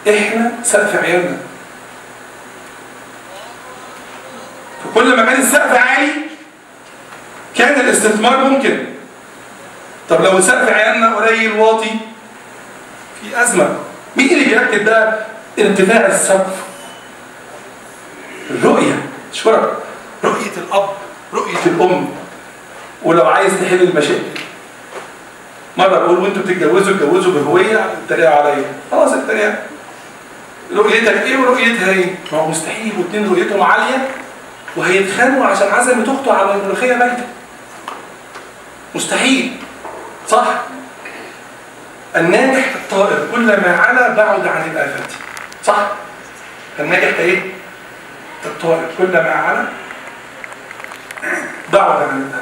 احنا سقف عيالنا فكل ما كان السقف عالي كان الاستثمار ممكن طب لو سقف عيالنا قليل واطي في ازمه مين اللي بيركب بقى ارتفاع السقف الرؤيه اشكرك رؤيه الاب رؤيه الام ولو عايز تحل المشاكل مره بقول وانتوا بتتجوزوا اتجوزوا بهويه اتريقوا عليا خلاص اتريقوا رؤيتك ايه ورؤيتها ايه؟ ما هو مستحيل يبقوا اتنين رؤيتهم عاليه وهيتخانقوا عشان عزمت اخته على الملوخيه بايته مستحيل صح؟ الناجح الطائر كلما علا بعد عن الآفات صح؟ الناجح ايه؟ الطائر كلما علا بعد عن الآفات